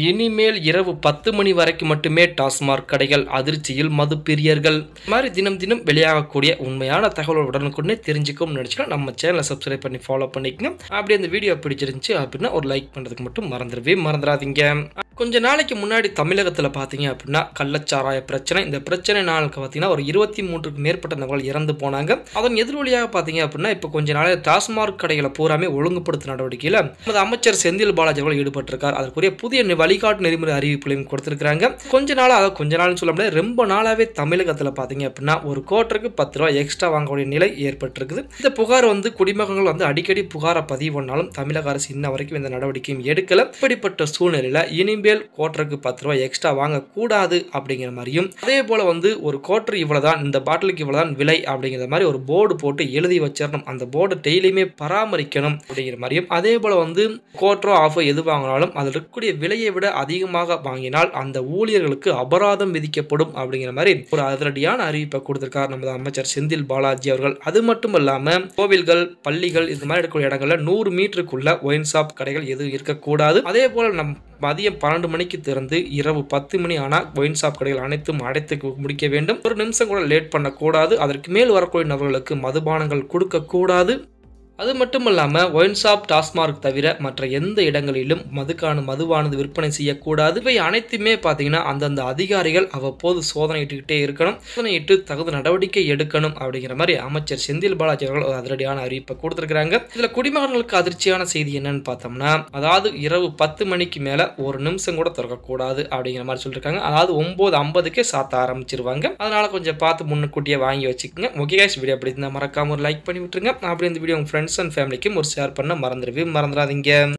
இனிமேல் இரவு பத்து மணி வரைக்கும் மட்டுமே டாஸ்மாக் கடைகள் அதிர்ச்சியில் மது பிரியர்கள் இந்த மாதிரி தினம் தினம் வெளியாகக்கூடிய உண்மையான தகவல் உடனுக்குடனே தெரிஞ்சுக்கணும்னு நினச்சினா நம்ம சேனலை சப்ஸ்கிரைப் பண்ணி ஃபாலோ பண்ணிக்கங்க அப்படி அந்த வீடியோ பிடிச்சிருந்துச்சு அப்படின்னா ஒரு லைக் பண்ணுறதுக்கு மட்டும் மறந்துடவே மறந்துடாதீங்க கொஞ்ச நாளைக்கு முன்னாடி தமிழகத்தில் பார்த்தீங்க அப்படின்னா கள்ளச்சாராய பிரச்சனை இந்த பிரச்சனை நாளுக்கு பார்த்தீங்கன்னா ஒரு இருபத்தி மூன்றுக்கு மேற்பட்ட நபர்கள் இறந்து போனாங்க அதன் எதிரொலியாக பார்த்தீங்க அப்படின்னா இப்போ கொஞ்ச நாள் டாஸ்மாக் கடைகளை பூராமே ஒழுங்குபடுத்தும் நடவடிக்கையில் நமது அமைச்சர் செந்தில் பாலாஜி அவர்கள் ஈடுபட்டிருக்கார் அதற்குரிய புதிய நி- வழிகாட்டு நெறிமுறை அறிவிப்புகளையும் கொடுத்திருக்காங்க கொஞ்ச நாள் அதாவது கொஞ்ச நாள்னு சொல்ல முடியாது ரொம்ப நாளாவே தமிழகத்தில் பார்த்தீங்க அப்படின்னா ஒரு கோட்டருக்கு பத்து ரூபாய் எக்ஸ்ட்ரா வாங்கக்கூடிய நிலை ஏற்பட்டிருக்குது இந்த புகார் வந்து குடிமகன்கள் வந்து அடிக்கடி புகாரை பதிவு பண்ணாலும் தமிழக அரசு இன்ன வரைக்கும் இந்த நடவடிக்கையும் எடுக்கல இப்படிப்பட்ட சூழ்நிலையில் இனிமேல் கோட்டருக்கு பத்து ரூபாய் எக்ஸ்ட்ரா வாங்கக்கூடாது அப்படிங்கிற மாதிரியும் அதே போல வந்து ஒரு கோட்டர் இவ்வளவுதான் இந்த பாட்டிலுக்கு இவ்வளவுதான் விலை அப்படிங்கிற மாதிரி ஒரு போர்டு போட்டு எழுதி வச்சிடணும் அந்த போர்டு டெய்லியுமே பராமரிக்கணும் அப்படிங்கிற மாதிரியும் அதே போல வந்து கோட்டரோ ஆஃபோ எது வாங்கினாலும் அதில் இருக்கக்கூடிய விலையை விட அதிகமாக வாங்கினால் அந்த ஊழியர்களுக்கு அபராதம் விதிக்கப்படும் அப்படிங்கிற மாதிரி ஒரு அதிரடியான அறிவிப்பை கொடுத்திருக்கார் நமது அமைச்சர் செந்தில் பாலாஜி அவர்கள் அது மட்டும் இல்லாம கோவில்கள் பள்ளிகள் இது மாதிரி இருக்கக்கூடிய இடங்கள்ல நூறு மீட்டருக்குள்ள ஒயின் ஷாப் கடைகள் எதுவும் இருக்கக்கூடாது அதே போல நம் மதியம் பன்னெண்டு மணிக்கு திறந்து இரவு பத்து மணி ஆனால் ஒயின் ஷாப் கடைகள் அனைத்தும் அடைத்து முடிக்க வேண்டும் ஒரு நிமிஷம் கூட லேட் பண்ணக்கூடாது அதற்கு மேல் வரக்கூடிய நபர்களுக்கு மதுபானங்கள் கொடுக்கக்கூடாது அது மட்டும் இல்லாமல் ஒயின் ஷாப் டாஸ்மார்க் தவிர மற்ற எந்த இடங்களிலும் மதுக்கான மதுவானது விற்பனை செய்யக்கூடாது இவை அனைத்துமே பார்த்தீங்கன்னா அந்தந்த அதிகாரிகள் அவ்வப்போது சோதனையிட்டுக்கிட்டே இருக்கணும் சோதனையிட்டு தகுந்த நடவடிக்கை எடுக்கணும் அப்படிங்கிற மாதிரி அமைச்சர் செந்தில் பாலாஜி அவர்கள் ஒரு அதிரடியான அறிவிப்பை கொடுத்துருக்காங்க இதில் குடிமகன்களுக்கு அதிர்ச்சியான செய்தி என்னன்னு பார்த்தோம்னா அதாவது இரவு பத்து மணிக்கு மேலே ஒரு நிமிஷம் கூட திறக்கக்கூடாது அப்படிங்கிற மாதிரி சொல்லியிருக்காங்க அதாவது ஒம்பது ஐம்பதுக்கே சாத்த ஆரம்பிச்சிருவாங்க அதனால கொஞ்சம் பார்த்து முன்னுக்கூட்டியே வாங்கி வச்சுக்கோங்க ஓகே guys வீடியோ அப்படி இருந்தால் மறக்காம ஒரு லைக் பண்ணி விட்டுருங்க அப்படி இந்த வீடியோ உங்கள் ஃப்ரெண்ட்ஸ் அண்ட் ஃபேமிலிக்கும் ஒரு ஷேர் பண்ண மறந்துடவே மறந்துடாதீங்க